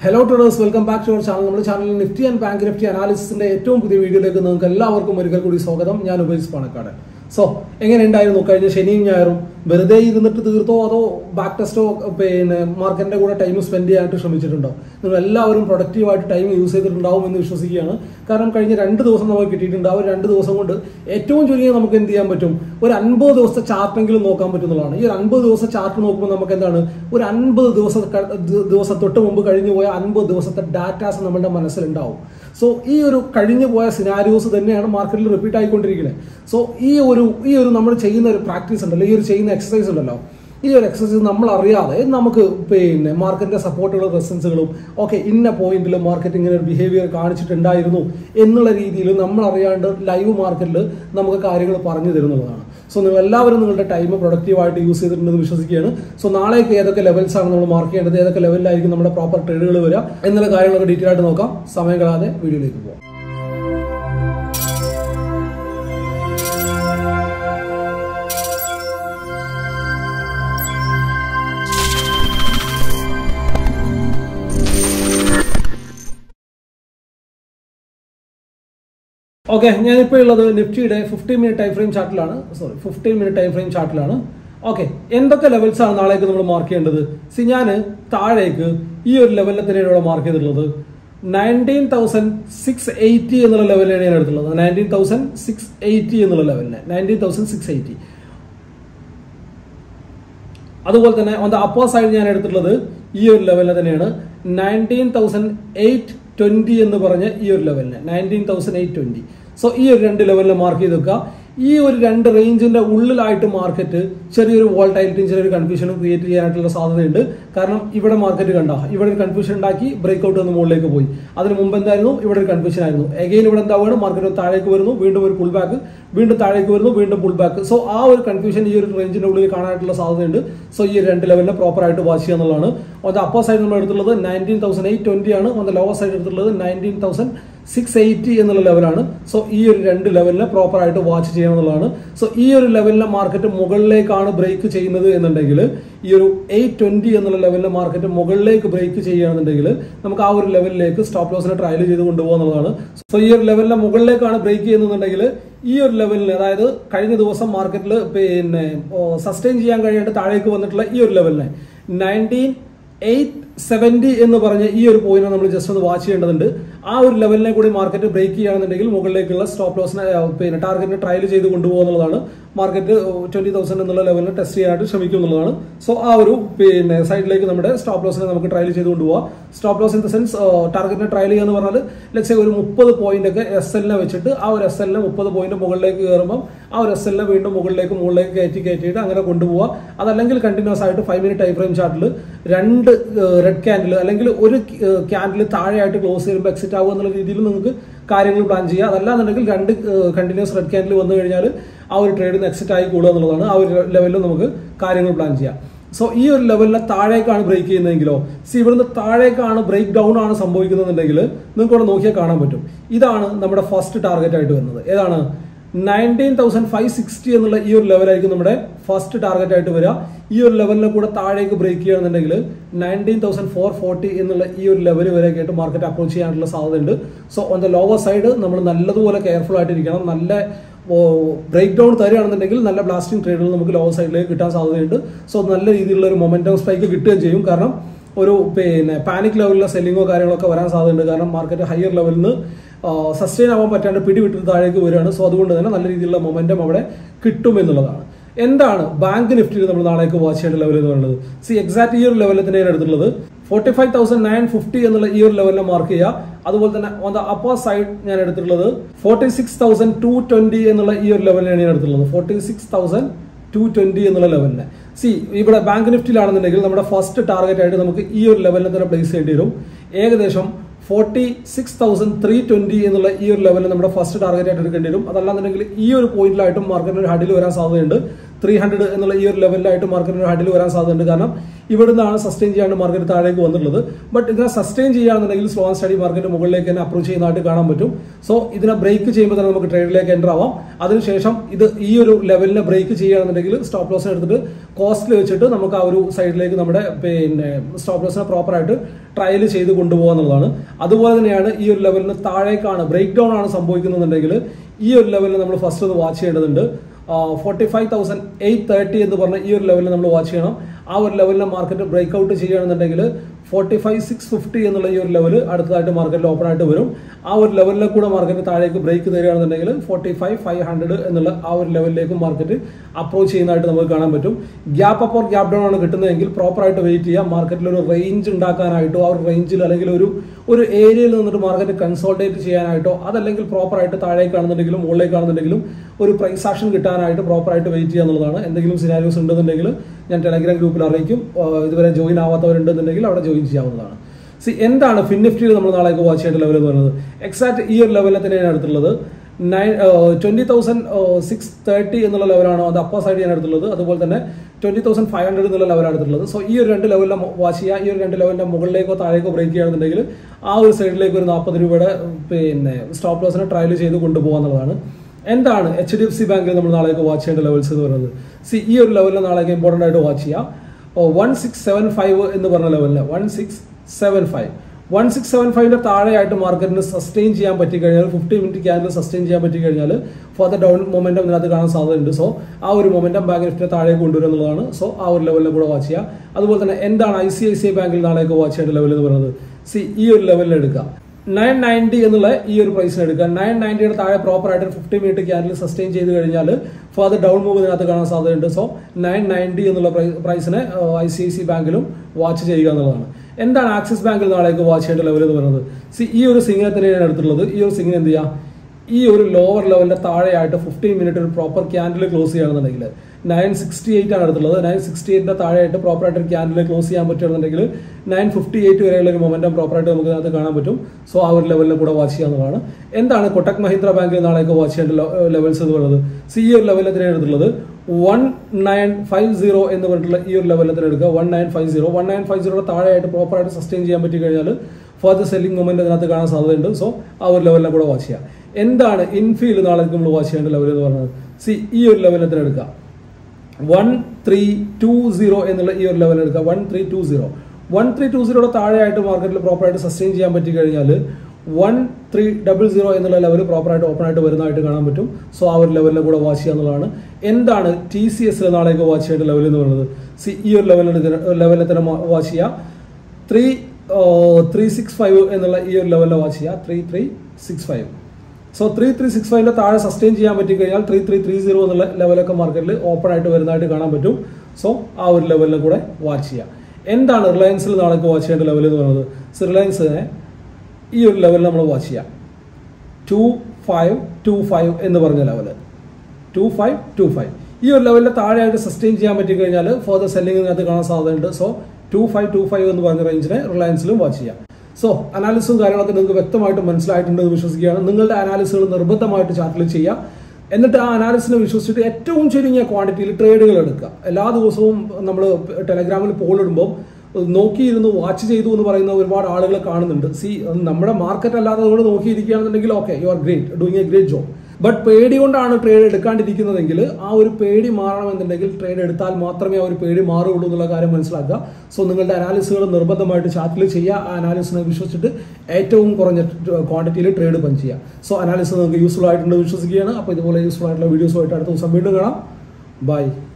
hello traders welcome back to our channel നമ്മുടെ ചാനലിൽ Nifty and bank Nifty അനാലിസിന്റെ ഏറ്റവും പുതിയ വീഡിയോയിലേക്ക് നിങ്ങൾക്ക് എല്ലാവർക്കും ഒരിക്കൽ കൂടി സ്വാഗതം ഞാൻ ഉപേസ് പണക്കാട് സോ എങ്ങനെ ഉണ്ടായിരുന്നു കഴിഞ്ഞ ശനിയും ഞായറും വെറുതെ ഇരുന്നിട്ട് തീർത്തോ അതോ ബാക്ക് ടെസ്റ്റോ പിന്നെ മാർക്കറ്റിന്റെ കൂടെ ടൈം സ്പെൻഡ് ചെയ്യാനായിട്ട് ശ്രമിച്ചിട്ടുണ്ടോ നിങ്ങൾ എല്ലാവരും പ്രൊഡക്റ്റീവായിട്ട് ടൈം യൂസ് ചെയ്തിട്ടുണ്ടാവും എന്ന് വിശ്വസിക്കുകയാണ് കാരണം കഴിഞ്ഞ രണ്ട് ദിവസം നമുക്ക് കിട്ടിയിട്ടുണ്ട് ആ ഒരു രണ്ട് ദിവസം കൊണ്ട് ഏറ്റവും ചുരുങ്ങിയ നമുക്ക് എന്ത് ചെയ്യാൻ പറ്റും ഒരു അൻപത് ദിവസത്തെ ചാർട്ടെങ്കിലും നോക്കാൻ പറ്റുന്നതാണ് ഈ ഒരു അൻപത് ദിവസത്തെ ചാർട്ട് നോക്കുമ്പോൾ നമുക്ക് എന്താണ് ഒരു അൻപത് ദിവസം ദിവസം തൊട്ട് മുമ്പ് കഴിഞ്ഞു പോയ അൻപത് ദിവസത്തെ ഡാറ്റാസ് നമ്മുടെ മനസ്സിലുണ്ടാവും സോ ഈ ഒരു കഴിഞ്ഞു പോയ സിനാരിയോസ് തന്നെയാണ് മാർക്കറ്റിൽ റിപ്പീറ്റ് ആയിക്കൊണ്ടിരിക്കുന്നത് സോ ഈ ഒരു ഈ ഒരു നമ്മൾ ചെയ്യുന്ന ഒരു പ്രാക്ടീസ് ഉണ്ടല്ലോ ഈ ഒരു ചെയ്യുന്ന എക്സസൈസ് ഉണ്ടല്ലോ ഈ ഒരു എക്സസൈസ് നമ്മൾ അറിയാതെ നമുക്ക് പിന്നെ മാർക്കറ്റിന്റെ സപ്പോർട്ടുകളും റെസൻസുകളും ഓക്കെ ഇന്ന പോയിന്റിൽ മാർക്കറ്റ് ഇങ്ങനെ ഒരു ബിഹേവിയർ കാണിച്ചിട്ടുണ്ടായിരുന്നു എന്നുള്ള രീതിയിൽ നമ്മൾ അറിയാണ്ട് ലൈവ് മാർക്കറ്റിൽ നമുക്ക് കാര്യങ്ങൾ പറഞ്ഞു തരുന്നതാണ് സോ നിങ്ങൾ എല്ലാവരും നിങ്ങളുടെ ടൈം പ്രൊഡക്റ്റീവായിട്ട് യൂസ് ചെയ്തിട്ടുണ്ടെന്ന് വിശ്വസിക്കുകയാണ് സോ നാളേക്ക് ഏതൊക്കെ ലെവൽസ് ആണ് നമ്മൾ മാർക്ക് ചെയ്യേണ്ടത് ഏതൊക്കെ ലെവലിലായിരിക്കും നമ്മുടെ പ്രോപ്പർ ട്രേഡുകൾ വരിക എന്നുള്ള കാര്യങ്ങളൊക്കെ ഡീറ്റെയിൽ ആയിട്ട് നോക്കാം സമയം കളയാതെ വീഡിയോയിലേക്ക് പോകാം ഓക്കെ ഞാനിപ്പോൾ ഉള്ളത് നിഫ്റ്റിയുടെ ഫിഫ്റ്റീൻ മിനിറ്റ് ടൈം ഫ്രെയിം ചാർട്ടിലാണ് sorry fifteen minute time frame ചാർട്ടിലാണ് ഓക്കെ എന്തൊക്കെ ലെവൽസ് ആണ് നാളേക്ക് നമ്മൾ മാർക്ക് ചെയ്യേണ്ടത് സി ഞാൻ താഴേക്ക് ഈ ഒരു ലെവലിൽ തന്നെയാണ് ഇവിടെ മാർക്ക് ചെയ്തിട്ടുള്ളത് നയൻറ്റീൻ തൗസൻഡ് സിക്സ് എയ്റ്റി എന്നുള്ള ലെവലിലാണ് ഞാൻ എടുത്തുള്ളത് നയൻറ്റീൻ തൗസൻഡ് സിക്സ് എയ്റ്റി എന്നുള്ള ലെവലിന് നയൻറ്റീൻ തൗസൻഡ് സിക്സ് എയ്റ്റി അതുപോലെ തന്നെ ഓൺ ദ അപ്പർ സൈഡ് ഞാൻ എടുത്തിട്ടുള്ളത് ഈ ഒരു ലെവലിൽ തന്നെയാണ് നയൻറ്റീൻ തൗസൻഡ് എയ്റ്റ് ട്വന്റി എന്ന് പറഞ്ഞ ഈ ഒരു ലെവലിന് nineteen thousand eight twenty so ഈ ഒരു രണ്ട് ലെവലിൽ മാർക്ക് ചെയ്ത് വെക്കുക ഈ ഒരു രണ്ട് റേഞ്ചിന്റെ ഉള്ളിലായിട്ട് മാർക്കറ്റ് ചെറിയൊരു വോൾട്ടൈലിറ്റിയും ചെറിയൊരു കൺഫ്യൂഷനും ക്രിയേറ്റ് ചെയ്യാനായിട്ടുള്ള സാധ്യതയുണ്ട് കാരണം ഇവിടെ മാർക്കറ്റ് കണ്ട ഇവിടെ ഒരു കൺഫ്യൂഷൻ ഉണ്ടാക്കി ബ്രേക്ക് ഔട്ട് വന്ന് മുകളിലേക്ക് പോയി അതിന് മുമ്പ് എന്തായിരുന്നു ഇവിടെ ഒരു കൺഫ്യൂഷൻ ആയിരുന്നു എഗെയിൻ ഇവിടെ എന്താവുകയാണ് മാർക്കറ്റ് താഴേക്ക് വരുന്നു വീണ്ടും ഒരു പുൾ ബാക്ക് വീണ്ടും താഴേക്ക് വരുന്നു വീണ്ടും പുൾ ബാക്ക് സോ ആ ഒരു കൺഫ്യൂഷൻ ഈ ഒരു റേഞ്ചിന്റെ ഉള്ളിൽ കാണാനായിട്ടുള്ള സാധ്യതയുണ്ട് സോ ഈ രണ്ട് ലെവലിനെ പ്രോപ്പർ ആയിട്ട് വാച്ച് ചെയ്യുക എന്നുള്ളതാണ് ഓൺ ദ അപ്പർ സൈഡ് നമ്മൾ എടുത്തുള്ളത് നയൻറ്റീൻ തൗസൻഡ് എയ്റ്റ് ട്വന്റി ആണ് ഓൺ ദ ലോവർ സൈഡ് എടുത്തുള്ളത് നയൻറ്റീൻ തൗസൻഡ് സിക്സ് എയ്റ്റി എന്നുള്ള ലെവലാണ് സോ ഈ ഒരു രണ്ട് ലെവലിനെ പ്രോപ്പർ ആയിട്ട് വാച്ച് ചെയ്യണം എന്നുള്ളതാണ് സോ ഈ ഒരു ലെവലിലെ മാർക്കറ്റ് മുകളിലേക്കാണ് ബ്രേക്ക് ചെയ്യുന്നത് എന്നുണ്ടെങ്കിൽ ഈ ഒരു എയ്റ്റ് ട്വന്റി എന്നുള്ള ലെവലിലെ മാർക്കറ്റ് മുകളിലേക്ക് ബ്രേക്ക് ചെയ്യുകയാണെന്നുണ്ടെങ്കിൽ നമുക്ക് ആ ഒരു ലെവലിലേക്ക് സ്റ്റോപ്പ് ലോസിനെ ട്രയൽ ചെയ്ത് കൊണ്ടുപോകുന്നതാണ് സോ ഈ ഒരു ലെവലിലെ മുകളിലേക്കാണ് ബ്രേക്ക് ചെയ്യുന്നുണ്ടെങ്കിൽ ഈ ഒരു ലെവലിന് അതായത് കഴിഞ്ഞ ദിവസം മാർക്കറ്റിൽ പിന്നെ സസ്റ്റെയിൻ ചെയ്യാൻ കഴിയാണ്ട് താഴേക്ക് വന്നിട്ടുള്ള ഈ ഒരു ലെവലിനെ നയൻറ്റീൻ എയ്റ്റ് സെവൻറ്റി എന്ന് പറഞ്ഞ ഈ ഒരു പോയിന്റ് നമ്മൾ ജസ്റ്റ് ഒന്ന് വാച്ച് ചെയ്യേണ്ടതുണ്ട് ആ ഒരു ലെവലിനെ കൂടി മാർക്കറ്റ് ബ്രേക്ക് ചെയ്യുകയാണെന്നുണ്ടെങ്കിൽ മുകളിലേക്കുള്ള സ്റ്റോപ്പ് ലോസിനെ പിന്നെ ടാർഗറ്റിനെ ട്രയൽ ചെയ്ത് കൊണ്ടുപോകുന്നതാണ് മാർക്കറ്റ് ട്വന്റി തൗസൻഡ് എന്നുള്ള ലെവലിൽ ടെസ്റ്റ് ചെയ്യാനായിട്ട് ശ്രമിക്കും എന്നുള്ളതാണ് സോ ആ ഒരു പിന്നെ സൈഡിലേക്ക് നമ്മുടെ സ്റ്റോപ്പ് ലോസിനെ നമുക്ക് ട്രയൽ ചെയ്ത് കൊണ്ടുപോകാം stop loss in the sense ടാർഗറ്റിനെ ട്രയൽ ചെയ്യുക എന്ന് പറഞ്ഞാൽ ലെക്സ് ഒരു മുപ്പത് പോയിന്റ് ഒക്കെ എസ് എല്ലിനെ വെച്ചിട്ട് ആ ഒരു എസ് എല്ലിനെ മുപ്പത് പോയിന്റ് മുകളിലേക്ക് കയറുമ്പോൾ ആ ഒരു എസ് എല്ലിനെ വീണ്ടും മുകളിലേക്ക് മുകളിലേക്ക് കയറ്റി കയറ്റിയിട്ട് അങ്ങനെ കൊണ്ടുപോകുക അതല്ലെങ്കിൽ കണ്ടിന്യൂസ് ആയിട്ട് ഫൈവ് മിനിറ്റ് ടൈം ഫ്രെയിം ചാർട്ടിൽ രണ്ട് റെഡ് ക്യാൻഡിൽ അല്ലെങ്കിൽ ഒരു ക്യാൻഡിൽ താഴെയായിട്ട് ക്ലോസ് ചെയ്യുമ്പോൾ എക്സിറ്റ് ആവുക എന്നുള്ള രീതിയിൽ നിങ്ങൾക്ക് കാര്യങ്ങൾ പ്ലാൻ ചെയ്യുക അതല്ലാന്നുണ്ടെങ്കിൽ രണ്ട് കണ്ടിന്യൂസ് റെഡ് ക്യാൻഡിൽ വന്നു കഴിഞ്ഞാൽ ആ ഒരു ട്രേഡിന് എക്സിറ്റ് ആയി കൂടുക എന്നുള്ളതാണ് ആ ഒരു ലെവലിൽ നമുക്ക് കാര്യങ്ങൾ പ്ലാൻ ചെയ്യാം സോ ഈ ഒരു ലെവലിനെ താഴേക്കാണ് ബ്രേക്ക് ചെയ്യുന്നതെങ്കിലോ സി ഇവിടുന്ന് താഴേക്കാണ് ബ്രേക്ക് ഡൗൺ ആണ് സംഭവിക്കുന്നതെന്നുണ്ടെങ്കിൽ നിങ്ങൾക്ക് ഇവിടെ നോക്കിയാൽ കാണാൻ പറ്റും ഇതാണ് നമ്മുടെ ഫസ്റ്റ് ടാർഗറ്റ് ആയിട്ട് വരുന്നത് ഏതാണ് നയൻറ്റീൻ തൗസൻഡ് ഫൈവ് സിക്സ്റ്റി എന്നുള്ള ഈ ഒരു ലെവലായിരിക്കും നമ്മുടെ ഫസ്റ്റ് ടാർഗറ്റ് ആയിട്ട് വരിക ഈ ഒരു ലെവലിനെ കൂടെ താഴേക്ക് ബ്രേക്ക് ചെയ്യുകയാണെന്നുണ്ടെങ്കിൽ നയൻറ്റീൻ തൗസൻഡ് ഫോർ ഫോർട്ടി എന്നുള്ള ഈ ഒരു ലെവൽ വരെയൊക്കെ ആയിട്ട് മാർക്കറ്റ് അപ്രോച്ച് ചെയ്യാനുള്ള സാധ്യതയുണ്ട് so on the lower side നമ്മൾ നല്ലതുപോലെ കെയർഫുൾ ആയിട്ടിരിക്കണം നല്ല ബ്രേക്ക് ഡൗൺ തരികയാണെന്നുണ്ടെങ്കിൽ നല്ല ബ്ലാസ്റ്റിംഗ് ട്രേഡുകൾ നമുക്ക് ലോവർ സൈഡിലേക്ക് കിട്ടാൻ സാധ്യതയുണ്ട് സോ നല്ല രീതിയിലുള്ള ഒരു മൊമെന്റം സ്പൈക്ക് കിട്ടുകയും ചെയ്യും കാരണം ഒരു പിന്നെ പാനിക് ലെവലിലെ സെല്ലിങ്ങോ കാര്യങ്ങളൊക്കെ വരാൻ സാധ്യതയുണ്ട് കാരണം മാർക്കറ്റ് ഹയർ ലെവലിൽ നിന്ന് സസ്റ്റെയിൻ ആവാൻ പറ്റാണ്ട് പിടിവിട്ട് താഴേക്ക് വരികയാണ് സോ അതുകൊണ്ട് തന്നെ നല്ല രീതിയിലുള്ള മൊമെന്റം അവിടെ കിട്ടും എന്നുള്ളതാണ് എന്താണ് ബാങ്ക് നിഫ്റ്റിയിൽ നമ്മൾ നാളേക്ക് വാച്ച് ചെയ്യേണ്ട ലെവൽ എന്ന് പറയുന്നത് സി എക്സാക്ട് ഈ ഒരു ലെവലിൽ തന്നെയാണ് എടുത്തിട്ടുള്ളത് forty five thousand nine fifty എന്നുള്ള ഈ ഒരു ലെവലിൽ മാർക്ക് ചെയ്യുക അതുപോലെ തന്നെ ഓൺ ദ അപ്പർ സൈഡ് ഞാൻ എടുത്തിട്ടുള്ളത് forty six thousand two twenty എന്നുള്ള ഈ ഒരു ലെവലിലാണ് ഞാൻ എടുത്തിട്ടുള്ളത് forty six thousand two twenty എന്നുള്ള ലെവലിന് സി ഇവിടെ ബാങ്ക് നിഫ്റ്റിയിലാണെന്നുണ്ടെങ്കിൽ നമ്മുടെ ഫസ്റ്റ് ടാർഗറ്റ് ആയിട്ട് നമുക്ക് ഈ ഒരു ലെവലിൽ തന്നെ പ്ലേസ് ചെയ്യേണ്ടി വരും ഏകദേശം forty six thousand three twenty എന്നുള്ള ഈ ഒരു ലെവലിൽ നമ്മുടെ ഫസ്റ്റ് ടാർഗറ്റ് ആയിട്ട് എടുക്കേണ്ടി വരും അതല്ലാന്നുണ്ടെങ്കിൽ ഈ ഒരു പോയിന്റിലായിട്ടും മാർക്കറ്റിന് ഒരു ഹഡിൽ വരാൻ സാധ്യതയുണ്ട് ത്രീ ഹൺഡ്രഡ് എന്നുള്ള ഈ ഒരു ലെവലിലായിട്ട് മാർക്കറ്റിന് ഹഡിൽ വരാൻ സാധ്യതയുണ്ട് കാരണം ഇവിടെ നിന്നാണ് സസ്റ്റെയിൻ ചെയ്യാണ്ട് മാർക്കറ്റ് താഴേക്ക് വന്നിട്ടുള്ളത് ബട്ട് ഇതിനെ സസ്റ്റെയിൻ ചെയ്യുകയാണെന്നുണ്ടെങ്കിൽ സ്ലോ ആൻഡ് സ്റ്റഡി മാർക്കറ്റ് മുകളിലേക്ക് തന്നെ അപ്രോച്ച് ചെയ്യുന്നതായിട്ട് കാണാൻ പറ്റും സോ ഇതിനെ ബ്രേക്ക് ചെയ്യുമ്പോൾ തന്നെ നമുക്ക് ട്രേഡിലേക്ക് എൻ്റർ ആവാം അതിനുശേഷം ഇത് ഈ ഒരു ലെവലിനെ ബ്രേക്ക് ചെയ്യുകയാണെന്നുണ്ടെങ്കിൽ സ്റ്റോപ്പ് ലോസിനെ എടുത്തിട്ട് കോസ്റ്റിൽ വെച്ചിട്ട് നമുക്ക് ആ ഒരു സൈഡിലേക്ക് നമ്മുടെ പിന്നെ സ്റ്റോപ്പ് ലോസിനെ പ്രോപ്പറായിട്ട് ട്രയൽ ചെയ്ത് കൊണ്ടുപോകുക എന്നുള്ളതാണ് അതുപോലെ തന്നെയാണ് ഈ ഒരു ലെവലിന് താഴേക്കാണ് ബ്രേക്ക് ഡൗൺ ആണ് സംഭവിക്കുന്നുണ്ടെങ്കിൽ ഈ ഒരു ലെവലിൽ നമ്മൾ ഫസ്റ്റ് ഒന്ന് വാച്ച് ചെയ്യേണ്ടതുണ്ട് forty five thousand eight thirty എന്ന് പറഞ്ഞ ഈ ഒരു ലെവലിൽ നമ്മൾ വാച്ച് ചെയ്യണം ആ ഒരു ലെവലിലെ മാർക്കറ്റ് ബ്രേക്ക് ഔട്ട് ചെയ്യുകയാണെന്നുണ്ടെങ്കിൽ ഫോർട്ടി ഫൈവ് സിക്സ് ഫിഫ്റ്റി എന്നുള്ള ഈ ഒരു ലെവൽ അടുത്തതായിട്ട് മാർക്കറ്റിൽ ഓപ്പൺ ആയിട്ട് വരും ആ ഒരു ലെവലിലെ കൂടെ മാർക്കറ്റ് താഴേക്ക് ബ്രേക്ക് തരികയാണെന്നുണ്ടെങ്കിൽ ഫോർട്ടി ഫൈവ് ഫൈവ് ഹൺഡ്രഡ് എന്നുള്ള ആ ഒരു ലെവലിലേക്ക് മാർക്കറ്റ് അപ്രോച്ച് ചെയ്യുന്നതായിട്ട് നമുക്ക് കാണാൻ പറ്റും gap up or gap down ആണ് കിട്ടുന്നതെങ്കിൽ പ്രോപ്പറായിട്ട് വെയിറ്റ് ചെയ്യാം മാർക്കറ്റിൽ ഒരു റേഞ്ച് ഉണ്ടാക്കാനായിട്ടോ ആ ഒരു റേഞ്ചിൽ അല്ലെങ്കിൽ ഒരു ഒരു ഏരിയയിൽ നിന്നിട്ട് മാർക്കറ്റ് കൺസോൾട്ടേറ്റ് ചെയ്യാനായിട്ടോ അതല്ലെങ്കിൽ പ്രോപ്പറായിട്ട് താഴേക്കാണെന്നുണ്ടെങ്കിലും മുകളിലേക്കാണെന്നുണ്ടെങ്കിലും ഒരു പ്രൈസ് ആക്ഷൻ കിട്ടാനായിട്ട് പ്രോപ്പറായിട്ട് വെയിറ്റ് ചെയ്യുക എന്നുള്ളതാണ് എന്തെങ്കിലും സിനാരിയോസ് ഉണ്ടെന്നുണ്ടെങ്കിൽ ഞാൻ ടെലഗ്രാം ഗ്രൂപ്പിൽ അറിയിക്കും ആ, ഇതുവരെ ജോയിൻ ആവാത്തവരുണ്ടെന്നുണ്ടെങ്കിൽ അവിടെ ജോയിൻ ചെയ്യാവുന്നതാണ് സി എന്താണ് ഫിൻ നിഫ്റ്റിയിൽ നമ്മൾ നാളേക്ക് വാച്ച് ചെയ്യേണ്ട ലെവൽ എന്ന് പറയുന്നത് എക്സാക്ട് ഈ ഒരു ലെവലിൽ തന്നെയാണ് എടുത്തുള്ളത് nine twenty thousand six thirty എന്നുള്ള ലെവലാണ് അത് അപ്പർ സൈഡ് ഞാൻ എടുത്തുള്ളത് അതുപോലെ തന്നെ ട്വന്റി തൗസൻഡ് ഫൈവ് ഹൺഡ്രഡ് എന്നുള്ള ലെവലാണ് എടുത്തിട്ടുള്ളത് സോ ഈ ഒരു രണ്ട് ലെവലിലെ വാച്ച് ചെയ്യുക ഈ ഒരു രണ്ട് ലെവലിന്റെ മുകളിലേക്കോ താഴേക്കോ ബ്രേക്ക് ചെയ്യുകയാണെന്നുണ്ടെങ്കിൽ ആ ഒരു സൈഡിലേക്ക് ഒരു നാൽപ്പത് രൂപയുടെ പിന്നെ സ്റ്റോപ്പ് ലോസിനെ ട്രയൽ ചെയ്ത് കൊണ്ടുപോകുക എന്നുള്ളതാണ് എന്താണ് എച്ച് ഡി എഫ് സി ബാങ്കിൽ നമ്മൾ നാളേക്ക് വാച്ച് ചെയ്യേണ്ട ലെവൽസ് എന്ന് പറയുന്നത് സി ഈ ഒരു ലെവലിൽ നാളേക്ക് ഇമ്പോർട്ടൻ്റ് ആയിട്ട് വാച്ച് ചെയ്യാം വൺ സിക്സ് സെവൻ ഫൈവ് എന്ന് പറഞ്ഞ ലെവലിൽ one six seven five one six seven ഫൈവിന്റെ താഴെയായിട്ട് മാർക്കറ്റിന് സസ്റ്റെയിൻ ചെയ്യാൻ പറ്റി കഴിഞ്ഞാൽ ഫിഫ്റ്റി മിനിറ്റ് ക്യാൻഡിൽ സസ്റ്റെയിൻ ചെയ്യാൻ പറ്റി കഴിഞ്ഞാൽ ഫോർ ദ ഡൗൺ മൊമെന്റം ഇതിനകത്ത് കാണാൻ സാധ്യതയുണ്ട് സോ ആ ഒരു മൊമെന്റം ബാങ്ക് നിഫ്റ്റിനെ താഴേക്ക് കൊണ്ടുവരും എന്നുള്ളതാണ് സോ ആ ഒരു ലെവലിൽ കൂടെ വാച്ച് ചെയ്യുക അതുപോലെ തന്നെ എന്താണ് I C I C I ബാങ്കിൽ നാളേക്ക് വാച്ച് ചെയ്യേണ്ട ലെവൽ എന്ന് പറയുന്നത് സി ഈ ഒരു ലെവലിൽ എടുക്കുക നയൻ നയൻറ്റി എന്നുള്ള ഈ ഒരു പ്രൈസിന് എടുക്കുക നയൻ നയൻറ്റിയുടെ താഴെ പ്രോപ്പർ ആയിട്ട് ഫിഫ്റ്റി മിനിറ്റ് ക്യാൻഡിൽ സസ്റ്റെയിൻ ചെയ്ത് കഴിഞ്ഞാൽ ഫർദർ ഡൗൺ മൂവ് ഇതിനകത്ത് കാണാൻ സാധ്യതയുണ്ട് സോ നയൻ നയൻറ്റി എന്നുള്ള പ്രൈസിനെ ഐ സി ഐ സി ബാങ്കിലും വാച്ച് ചെയ്യുക എന്നുള്ളതാണ് എന്താണ് ആക്സിസ് ബാങ്കിൽ നാളേക്ക് വാച്ച് ചെയ്യേണ്ട ലെവൽ എന്ന് പറയുന്നത് സി ഈ ഒരു സിംഗിനെ തന്നെയാണ് എടുത്തിട്ടുള്ളത് ഈ ഒരു സിംഗിന് എന്ത് ചെയ്യുക ഈ ഒരു ലോവർ ലെവലിന്റെ താഴെയായിട്ട് ഫിഫ്റ്റീൻ മിനിറ്റ് ഒരു പ്രോപ്പർ ക്യാൻഡിൽ ക്ലോസ് ചെയ്യുകയാണെന്നുണ്ടെങ്കിൽ നയൻ സിക്സ്റ്റി എയ്റ്റ് ആണ് എടുത്തുള്ളത് നയൻ സിക്സ്റ്റി എയ്റ്റിന്റെ താഴെയായിട്ട് പ്രോപ്പറായിട്ട് ഒരു ക്യാൻഡിൽ ക്ലോസ് ചെയ്യാൻ പറ്റുകയാണെന്നുണ്ടെങ്കിൽ നയൻ ഫിഫ്റ്റി എയ്റ്റ് വരെയുള്ള ഒരു മൊമെന്റം പ്രോപ്പറായിട്ട് നമുക്ക് അതിനകത്ത് കാണാൻ പറ്റും സോ ആ ഒരു ലെവലിൽ കൂടെ വാച്ച് ചെയ്യാവുന്നതാണ് എന്താണ് കൊട്ടക് മഹീന്ദ്ര ബാങ്കിൽ നാളേക്ക് വാച്ച് ചെയ്യേണ്ട ലെവൽസ് എന്ന് പറയുന്നത് സി ഈ ഒരു ലെവലിൽ തന്നെയാണ് എടുത്തുള്ളത് വൺ നയൻ ഫൈവ് സീറോ എന്ന് പറഞ്ഞിട്ടുള്ള ഈ ഒരു ലെവലിൽ തന്നെ എടുക്കുക one nine five zero one nine five സീറോയുടെ താഴെയായിട്ട് പ്രോപ്പറായിട്ട് സസ്റ്റെയിൻ ചെയ്യാൻ പറ്റി കഴിഞ്ഞാൽ ഫർദർ സെല്ലിംഗ് മൊമെന്റ് അതിനകത്ത് കാണാൻ സാധ്യതയുണ്ട് സോ ആ ഒരു ലെവലിനെ കൂടെ വാച്ച് ചെയ്യാം എന്താണ് ഇൻഫീൽ നാളെ നമ്മൾ വാച്ച് ചെയ്യേണ്ട ലെവൽ എന്ന് പറയുന്നത് സി ഈ ഒരു ലെവലിൽ തന്നെ എടുക്കുക വൺ ത്രീ ടു സീറോ എന്നുള്ള ഈ ഒരു ലെവൽ എടുക്കുക one three two zero one three two സീറോയുടെ താഴെയായിട്ട് മാർക്കറ്റിൽ പ്രോപ്പറായിട്ട് സസ്റ്റെയിൻ ചെയ്യാൻ പറ്റി കഴിഞ്ഞാൽ വൺ ത്രീ ഡബിൾ സീറോ എന്നുള്ള ലെവൽ പ്രോപ്പറായിട്ട് ഓപ്പൺ ആയിട്ട് വരുന്നതായിട്ട് കാണാൻ പറ്റും സോ ആ ഒരു ലെവലിൽ കൂടെ വാച്ച് ചെയ്യുക എന്നുള്ളതാണ് എന്താണ് ടി സി എസിൽ നാളേക്ക് വാച്ച് ചെയ്യേണ്ട ലെവൽ എന്ന് പറയുന്നത് സി ഈ ഒരു ലെവലിൽ ലെവലിൽ തന്നെ വാച്ച് ചെയ്യുക ത്രീ ത്രീ സിക്സ് ഫൈവ് എന്നുള്ള ഈ ഒരു ലെവലിൽ വാച്ച് ചെയ്യുക three three six five so three three six ഫൈവിന്റെ താഴെ സസ്റ്റെയിൻ ചെയ്യാൻ പറ്റി കഴിഞ്ഞാൽ ത്രീ ത്രീ ത്രീ സീറോ എന്നുള്ള ലെവലൊക്കെ മാർക്കറ്റിൽ ഓപ്പൺ ആയിട്ട് വരുന്നതായിട്ട് കാണാൻ പറ്റും സോ ആ ഒരു ലെവലിൽ കൂടെ വാച്ച് ചെയ്യാം എന്താണ് റിലയൻസിൽ നാളേക്ക് വാച്ച് ചെയ്യേണ്ട ലെവൽ എന്ന് പറയുന്നത് സോ റിലയൻസിനെ ഈ ഒരു ലെവലിൽ നമ്മൾ വാച്ച് ചെയ്യാം ടു ഫൈവ് ടു ഫൈവ് എന്ന് പറഞ്ഞ level two five two five ഈ ഒരു ലെവലിൽ താഴെയായിട്ട് സസ്റ്റെയിൻ ചെയ്യാൻ പറ്റി കഴിഞ്ഞാൽ ഫോർദർ സെല്ലിങ്ങിനകത്ത് കാണാൻ സാധ്യതയുണ്ട് so two five two five എന്ന് പറഞ്ഞ റേഞ്ചിനെ റിലയൻസിലും വാച്ച് ചെയ്യാം സോ അനാലിസും കാര്യങ്ങളൊക്കെ നിങ്ങൾക്ക് വ്യക്തമായിട്ട് മനസ്സിലായിട്ടുണ്ട് എന്ന് വിശ്വസിക്കുകയാണ് നിങ്ങളുടെ അനാലിസുകൾ നിർബന്ധമായിട്ട് ചാർട്ടിൽ ചെയ്യുക എന്നിട്ട് ആ അനാലിസിനെ വിശ്വസിച്ചിട്ട് ഏറ്റവും ചുരുങ്ങിയ ക്വാണ്ടിറ്റിയിൽ ട്രേഡുകൾ എടുക്കുക എല്ലാ ദിവസവും നമ്മൾ ടെലഗ്രാമിൽ പോൾ ഇടുമ്പോൾ നോക്കിയിരുന്ന് വാച്ച് ചെയ്തു എന്ന് പറയുന്ന ഒരുപാട് ആളുകൾ കാണുന്നുണ്ട് സി നമ്മുടെ മാർക്കറ്റ് അല്ലാതെ നമ്മൾ നോക്കിയിരിക്കുകയാണെന്നുണ്ടെങ്കിൽ okay you are great doing a great job but പേടി കൊണ്ടാണ് ട്രേഡ് എടുക്കാണ്ടിരിക്കുന്നതെങ്കിൽ ആ ഒരു പേടി മാറണമെന്നുണ്ടെങ്കിൽ ട്രേഡ് എടുത്താൽ മാത്രമേ ആ ഒരു പേടി മാറുകയുള്ളൂ എന്നുള്ള കാര്യം മനസ്സിലാക്കുക സോ നിങ്ങളുടെ അനാലിസുകൾ നിർബന്ധമായിട്ട് ചാറ്റിൽ ചെയ്യുക ആ അനാലിസിനെ വിശ്വസിച്ചിട്ട് ഏറ്റവും കുറഞ്ഞ ക്വാണ്ടിറ്റിയിൽ ട്രേഡ് പഞ്ച് ചെയ്യുക സോ അനാലിസിസ് നിങ്ങൾക്ക് യൂസ്ഫുൾ ആയിട്ടുണ്ട് വിശ്വസിക്കുകയാണ് അപ്പോൾ ഇതുപോലെ യൂസ്ഫുൾ ആയിട്ടുള്ള വീഡിയോസുമായിട്ട് അടുത്ത ദിവസം വീണ്ടും കാണാം ബൈ